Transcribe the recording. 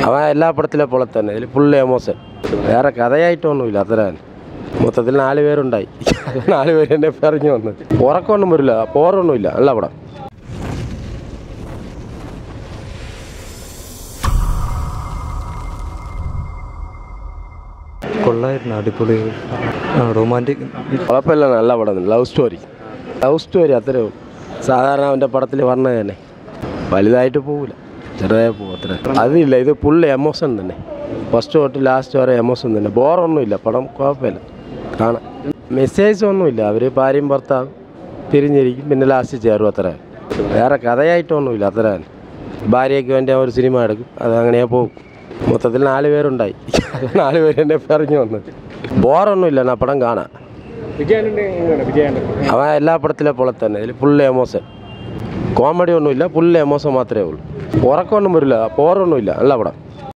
അവൻ എല്ലാ പടത്തിലെ പോലെ തന്നെ ഇതിൽ ഫുൾ എമോഷൻ വേറെ കഥയായിട്ടൊന്നുമില്ല അത്ര തന്നെ മൊത്തത്തിൽ നാല് പേരുണ്ടായി നാല് പേര് എന്നെ പറഞ്ഞു വന്നത് ഉറക്കമൊന്നും വരില്ല പോറൊന്നുമില്ല നല്ല പടം കൊള്ളായിരുന്നു അടിപൊളി റൊമാൻറ്റിക് കുഴപ്പമില്ല നല്ല പടം ലവ് സ്റ്റോറി ലവ് സ്റ്റോറി അത്രേ ഉള്ളൂ സാധാരണ അവൻ്റെ പടത്തിൽ പറഞ്ഞത് തന്നെ വലുതായിട്ട് പോകില്ല ചെറുതായി പോകും അത്ര അതില്ല ഇത് ഫുൾ എമോഷൻ തന്നെ ഫസ്റ്റ് തൊട്ട് ലാസ്റ്റ് വരെ എമോഷൻ തന്നെ ബോറൊന്നുമില്ല പടം കുഴപ്പമില്ല കാണാം മെസ്സേജ് ഒന്നുമില്ല അവർ ഭാര്യയും ഭർത്താവും പിരിഞ്ഞിരിക്കും പിന്നെ ലാസ്റ്റ് ചേരും അത്ര വേറെ കഥയായിട്ടൊന്നുമില്ല അത്ര തന്നെ ഭാര്യയ്ക്ക് വേണ്ടി ഒരു സിനിമ എടുക്കും അത് അങ്ങനെ പോകും മൊത്തത്തിൽ നാല് പേരുണ്ടായി നാല് പേര് എന്നെ പറഞ്ഞു വന്നത് ബോറൊന്നുമില്ല എന്നാ പടം കാണാൻ അവൻ എല്ലാ പടത്തിലെ പോലെ തന്നെ ഇതിൽ ഫുൾ എമോഷൻ കോമഡി ഒന്നുമില്ല ഫുൾ എമോഷൻ മാത്രമേ ഉള്ളൂ ഉറക്കമൊന്നും വരില്ല പോറൊന്നുമില്ല നല്ല പടം